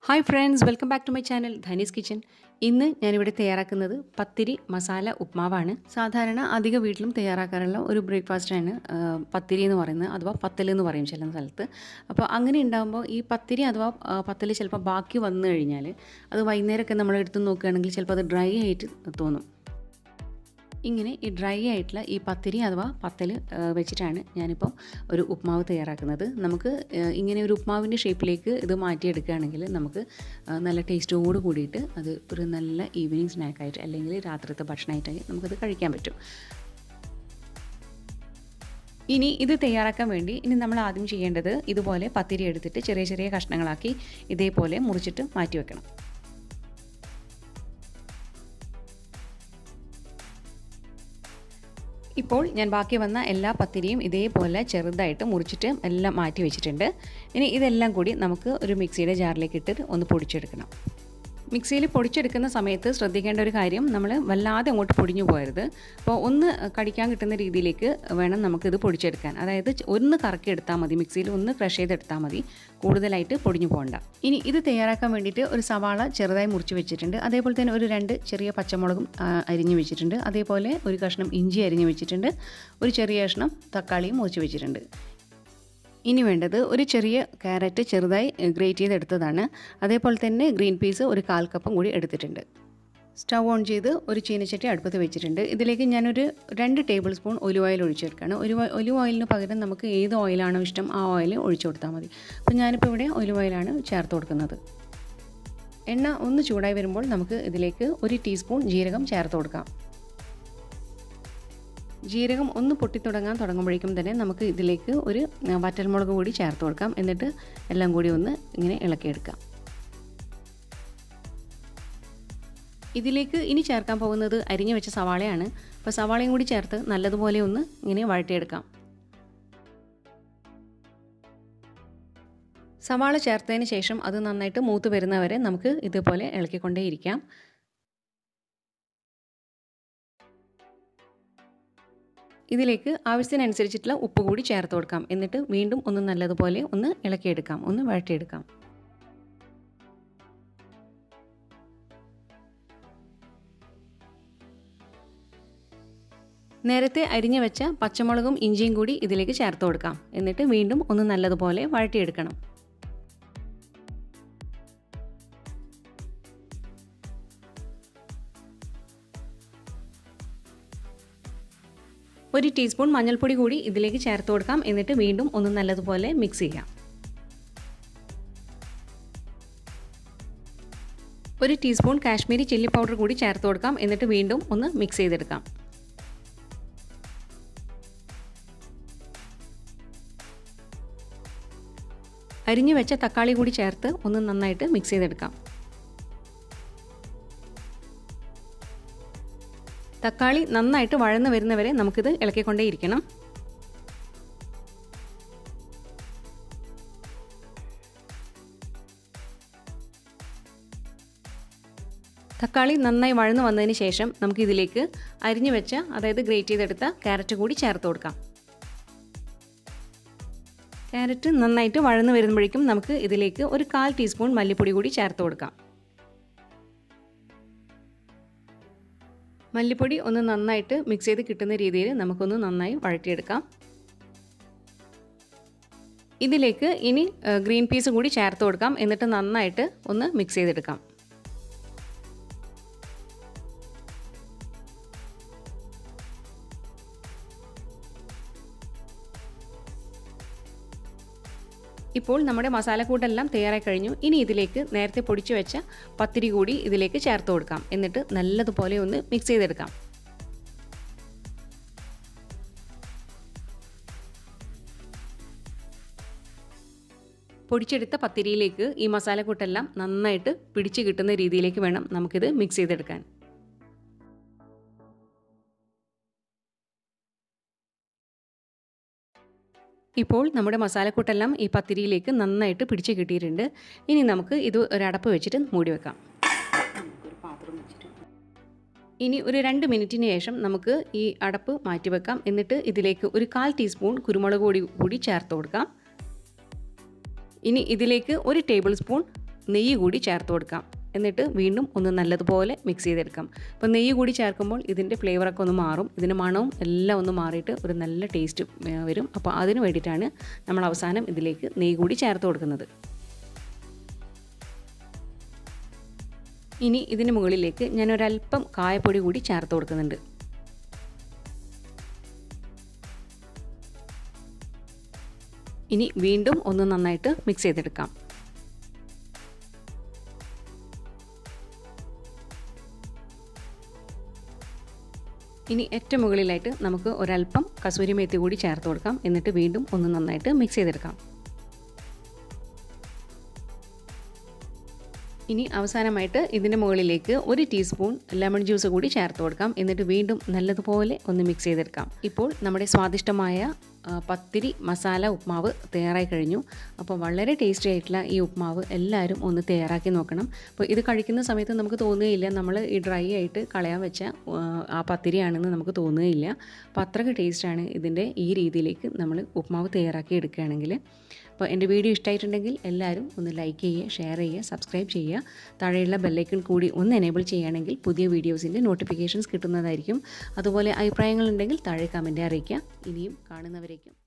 hi friends welcome back to my channel ധനീസ് kitchen ഇന്ന് ഞാനിവിടെ തയ്യാറാക്കുന്നത് പത്തിരി മസാല ഉപ്മാവാണ് സാധാരണ അധിക വീട്ടിലും തയ്യാറാക്കാറുള്ള ഒരു ബ്രേക്ക്ഫാസ്റ്റാണ് പത്തിരി എന്ന് പറയുന്നത് അഥവാ പത്തൽ എന്ന് പറയും ചില സ്ഥലത്ത് അപ്പോൾ അങ്ങനെ ഉണ്ടാകുമ്പോൾ ഈ പത്തിരി അഥവാ ആ, പത്തൽ ചിലപ്പോൾ ബാക്കി വന്നു കഴിഞ്ഞാൽ അത് വൈകുന്നേരമൊക്കെ നമ്മൾ എടുത്ത് നോക്കുകയാണെങ്കിൽ ചിലപ്പോൾ അത് ഡ്രൈ ആയിട്ട് തോന്നും ഇങ്ങനെ ഈ ഡ്രൈ ആയിട്ടുള്ള ഈ പത്തിരി അഥവാ പത്തൽ ആ, വെച്ചിട്ടാണ് ഞാനിപ്പം ഒരു ഉപ്മാവ് തയ്യാറാക്കുന്നത് നമുക്ക് ആ, ഇങ്ങനെ ഒരു ഉപ്മാവിൻ്റെ ഷേപ്പിലേക്ക് ഇത് മാറ്റിയെടുക്കുകയാണെങ്കിൽ നമുക്ക് ആ, നല്ല ടേസ്റ്റോട് കൂടിയിട്ട് അത് ഒരു നല്ല ഈവനിങ് സ്നാക്കായിട്ട് അല്ലെങ്കിൽ രാത്രിത്തെ ഭക്ഷണമായിട്ടായി നമുക്കത് കഴിക്കാൻ പറ്റും ഇനി ഇത് തയ്യാറാക്കാൻ വേണ്ടി ഇനി നമ്മൾ ആദ്യം ചെയ്യേണ്ടത് ഇതുപോലെ പത്തിരി എടുത്തിട്ട് ചെറിയ ചെറിയ കഷ്ണങ്ങളാക്കി ഇതേപോലെ മുറിച്ചിട്ട് മാറ്റി വെക്കണം ഇപ്പോൾ ഞാൻ ബാക്കി വന്ന എല്ലാ പത്തിരിയും ഇതേപോലെ ചെറുതായിട്ട് മുറിച്ചിട്ട് എല്ലാം മാറ്റി വെച്ചിട്ടുണ്ട് ഇനി ഇതെല്ലാം കൂടി നമുക്ക് ഒരു മിക്സിയുടെ ജാറിലേക്ക് ഇട്ട് ഒന്ന് പൊടിച്ചെടുക്കണം മിക്സിയിൽ പൊടിച്ചെടുക്കുന്ന സമയത്ത് ശ്രദ്ധിക്കേണ്ട ഒരു കാര്യം നമ്മൾ വല്ലാതെ അങ്ങോട്ട് പൊടിഞ്ഞു പോകരുത് അപ്പോൾ ഒന്ന് കടിക്കാൻ കിട്ടുന്ന രീതിയിലേക്ക് വേണം നമുക്കിത് പൊടിച്ചെടുക്കാൻ അതായത് ഒന്ന് കറക്കി എടുത്താൽ മതി മിക്സിയിൽ ഒന്ന് ക്രഷ് ചെയ്തെടുത്താൽ മതി കൂടുതലായിട്ട് പൊടിഞ്ഞു പോകണ്ട ഇനി ഇത് തയ്യാറാക്കാൻ വേണ്ടിയിട്ട് ഒരു സവാള ചെറുതായി മുറിച്ച് വെച്ചിട്ടുണ്ട് അതേപോലെ തന്നെ ഒരു രണ്ട് ചെറിയ പച്ചമുളകും ആ, അരിഞ്ഞ് വെച്ചിട്ടുണ്ട് അതേപോലെ ഒരു കഷ്ണം ഇഞ്ചി അരിഞ്ഞ് വെച്ചിട്ടുണ്ട് ഒരു ചെറിയ കഷ്ണം തക്കാളിയും മുറിച്ച് വെച്ചിട്ടുണ്ട് ഇനി വേണ്ടത് ഒരു ചെറിയ ക്യാരറ്റ് ചെറുതായി ഗ്രേറ്റ് ചെയ്തെടുത്തതാണ് അതേപോലെ തന്നെ ഗ്രീൻ പീസ് ഒരു കാൽ കപ്പും കൂടി എടുത്തിട്ടുണ്ട് സ്റ്റൗ ഓൺ ചെയ്ത് ഒരു ചീനച്ചട്ടി അടുപ്പത്ത് വെച്ചിട്ടുണ്ട് ഇതിലേക്ക് ഞാനൊരു രണ്ട് ടേബിൾ സ്പൂൺ ഒലിവ് ഓയിൽ ഒഴിച്ചെടുക്കുകയാണ് ഒരു ഒലിവ് ഓയിലിന് പകരം നമുക്ക് ഏത് ഓയിലാണോ ഇഷ്ടം ആ ഓയിൽ ഒഴിച്ചു കൊടുത്താൽ മതി അപ്പോൾ ഞാനിപ്പോൾ ഇവിടെ ഒലിവ് ഓയിലാണ് ചേർത്ത് കൊടുക്കുന്നത് എണ്ണ ഒന്ന് ചൂടായി വരുമ്പോൾ നമുക്ക് ഇതിലേക്ക് ഒരു ടീസ്പൂൺ ജീരകം ചേർത്ത് കൊടുക്കാം ജീരകം ഒന്ന് പൊട്ടിത്തുടങ്ങാൻ തുടങ്ങുമ്പോഴേക്കും തന്നെ നമുക്ക് ഇതിലേക്ക് ഒരു ആ, വറ്റൽമുളക് കൂടി ചേർത്ത് കൊടുക്കാം എന്നിട്ട് എല്ലാം കൂടി ഒന്ന് ഇങ്ങനെ ഇളക്കിയെടുക്കാം ഇതിലേക്ക് ഇനി ചേർക്കാൻ പോകുന്നത് അരിഞ്ഞു വെച്ച സവാളയാണ് അപ്പോൾ സവാളയും കൂടി ചേർത്ത് നല്ലതുപോലെ ഒന്ന് ഇങ്ങനെ വഴറ്റിയെടുക്കാം സവാള ചേർത്തതിന് ശേഷം അത് നന്നായിട്ട് മൂത്ത് വരുന്നവരെ നമുക്ക് ഇതുപോലെ ഇളക്കിക്കൊണ്ടേയിരിക്കാം ഇതിലേക്ക് ആവശ്യത്തിനനുസരിച്ചിട്ടുള്ള ഉപ്പ് കൂടി ചേർത്ത് കൊടുക്കാം എന്നിട്ട് വീണ്ടും ഒന്ന് നല്ലതുപോലെ ഒന്ന് ഇളക്കിയെടുക്കാം ഒന്ന് വഴറ്റിയെടുക്കാം നേരത്തെ അരിഞ്ഞു വെച്ച പച്ചമുളകും ഇഞ്ചിയും കൂടി ഇതിലേക്ക് ചേർത്ത് കൊടുക്കാം എന്നിട്ട് വീണ്ടും ഒന്ന് നല്ലതുപോലെ വഴറ്റിയെടുക്കണം ഒരു ടീസ്പൂൺ മഞ്ഞൾപ്പൊടി കൂടി ഇതിലേക്ക് ചേർത്ത് കൊടുക്കാം എന്നിട്ട് വീണ്ടും ഒന്ന് നല്ലതുപോലെ മിക്സ് ചെയ്യാം ഒരു ടീസ്പൂൺ കാശ്മീരി ചില്ലി പൗഡർ കൂടി ചേർത്ത് കൊടുക്കാം എന്നിട്ട് വീണ്ടും ഒന്ന് മിക്സ് ചെയ്തെടുക്കാം അരിഞ്ഞു വെച്ച തക്കാളി കൂടി ചേർത്ത് ഒന്ന് നന്നായിട്ട് മിക്സ് ചെയ്തെടുക്കാം തക്കാളി നന്നായിട്ട് വഴന്ന് വരുന്നവരെ നമുക്കിത് ഇളക്കിക്കൊണ്ടേയിരിക്കണം തക്കാളി നന്നായി വഴന്ന് വന്നതിന് ശേഷം നമുക്ക് ഇതിലേക്ക് അരിഞ്ഞു വെച്ച അതായത് ഗ്രേറ്റ് ചെയ്തെടുത്ത ക്യാരറ്റ് കൂടി ചേർത്ത് കൊടുക്കാം ക്യാരറ്റ് നന്നായിട്ട് വഴന്ന് വരുമ്പോഴേക്കും നമുക്ക് ഇതിലേക്ക് ഒരു കാൽ ടീസ്പൂൺ മല്ലിപ്പൊടി കൂടി ചേർത്ത് കൊടുക്കാം മല്ലിപ്പൊടി ഒന്ന് നന്നായിട്ട് മിക്സ് ചെയ്ത് കിട്ടുന്ന രീതിയിൽ നമുക്കൊന്ന് നന്നായി വഴറ്റിയെടുക്കാം ഇതിലേക്ക് ഇനി ഏഹ്, ഗ്രീൻ പീസ് കൂടി ചേർത്ത് കൊടുക്കാം എന്നിട്ട് നന്നായിട്ട് ഒന്ന് മിക്സ് ചെയ്തെടുക്കാം ഇപ്പോൾ നമ്മുടെ മസാലക്കൂട്ടെല്ലാം തയ്യാറായി കഴിഞ്ഞു ഇനി ഇതിലേക്ക് നേരത്തെ പൊടിച്ചു വെച്ച പത്തിരി കൂടി ഇതിലേക്ക് ചേർത്ത് കൊടുക്കാം എന്നിട്ട് നല്ലതുപോലെ ഒന്ന് മിക്സ് ചെയ്തെടുക്കാം പൊടിച്ചെടുത്ത പത്തിരിയിലേക്ക് ഈ മസാലക്കൂട്ടെല്ലാം നന്നായിട്ട് പിടിച്ച് കിട്ടുന്ന രീതിയിലേക്ക് വേണം നമുക്കിത് മിക്സ് ചെയ്തെടുക്കാൻ ഇപ്പോൾ നമ്മുടെ മസാലക്കൂട്ടെല്ലാം ഈ പത്തിരിയിലേക്ക് നന്നായിട്ട് പിടിച്ച് കിട്ടിയിട്ടുണ്ട് ഇനി നമുക്ക് ഇത് ഒരടപ്പ് വെച്ചിട്ട് മൂടി വെക്കാം ഇനി ഒരു രണ്ട് മിനിറ്റിന് ശേഷം നമുക്ക് ഈ അടപ്പ് മാറ്റി വെക്കാം എന്നിട്ട് ഇതിലേക്ക് ഒരു കാൽ ടീസ്പൂൺ കുരുമുളക് പൊടി കൂടി ചേർത്ത് കൊടുക്കാം ഇനി ഇതിലേക്ക് ഒരു ടേബിൾ സ്പൂൺ നെയ്യ് കൂടി ചേർത്ത് കൊടുക്കാം എന്നിട്ട് വീണ്ടും ഒന്ന് നല്ലതുപോലെ മിക്സ് ചെയ്തെടുക്കാം അപ്പോൾ നെയ്യ് കൂടി ചേർക്കുമ്പോൾ ഇതിൻ്റെ ഫ്ലേവറൊക്കെ ഒന്ന് മാറും ഇതിൻ്റെ മണവും എല്ലാം ഒന്ന് മാറിയിട്ട് ഒരു നല്ല ടേസ്റ്റ് വരും അപ്പോൾ അതിന് വേണ്ടിയിട്ടാണ് നമ്മൾ അവസാനം ഇതിലേക്ക് നെയ്യ് കൂടി ചേർത്ത് കൊടുക്കുന്നത് ഇനി ഇതിന് മുകളിലേക്ക് ഞാൻ ഒരല്പം കായപ്പൊടി കൂടി ചേർത്ത് കൊടുക്കുന്നുണ്ട് ഇനി വീണ്ടും ഒന്ന് നന്നായിട്ട് മിക്സ് ചെയ്തെടുക്കാം ഇനി ഏറ്റവും മുകളിലായിട്ട് നമുക്ക് ഒരല്പം കസൂരി മേത്തി കൂടി ചേർത്ത് കൊടുക്കാം എന്നിട്ട് വീണ്ടും ഒന്ന് നന്നായിട്ട് മിക്സ് ചെയ്തെടുക്കാം ഇനി അവസാനമായിട്ട് ഇതിൻ്റെ മുകളിലേക്ക് ഒരു ടീസ്പൂൺ ലെമൺ ജ്യൂസ് കൂടി ചേർത്ത് കൊടുക്കാം എന്നിട്ട് വീണ്ടും നല്ലതുപോലെ ഒന്ന് മിക്സ് ചെയ്തെടുക്കാം ഇപ്പോൾ നമ്മുടെ സ്വാദിഷ്ടമായ പത്തിരി മസാല ഉപ്മാവ് തയ്യാറായി കഴിഞ്ഞു അപ്പോൾ വളരെ ടേസ്റ്റി ആയിട്ടുള്ള ഈ ഉപ്മാവ് എല്ലാവരും ഒന്ന് തയ്യാറാക്കി നോക്കണം അപ്പോൾ ഇത് കഴിക്കുന്ന സമയത്ത് നമുക്ക് തോന്നുകയില്ല നമ്മൾ ഈ ഡ്രൈ ആയിട്ട് കളയാൻ വെച്ച ആ പത്തിരിയാണെന്ന് നമുക്ക് തോന്നുകയില്ല അപ്പോൾ അത്രയ്ക്ക് ടേസ്റ്റാണ് ഇതിൻ്റെ ഈ രീതിയിലേക്ക് നമ്മൾ ഉപ്മാവ് തയ്യാറാക്കി എടുക്കുകയാണെങ്കിൽ അപ്പോൾ എൻ്റെ വീഡിയോ ഇഷ്ടമായിട്ടുണ്ടെങ്കിൽ എല്ലാവരും ഒന്ന് ലൈക്ക് ചെയ്യുക ഷെയർ ചെയ്യുക സബ്സ്ക്രൈബ് ചെയ്യുക താഴെയുള്ള ബെല്ലൈക്കൺ കൂടി ഒന്ന് എനേബിൾ ചെയ്യുകയാണെങ്കിൽ പുതിയ വീഡിയോസിൻ്റെ നോട്ടിഫിക്കേഷൻസ് കിട്ടുന്നതായിരിക്കും അതുപോലെ അഭിപ്രായങ്ങളുണ്ടെങ്കിൽ താഴെ കമൻറ്റ് അറിയിക്കുക ഇനിയും കാണുന്നവരേക്കും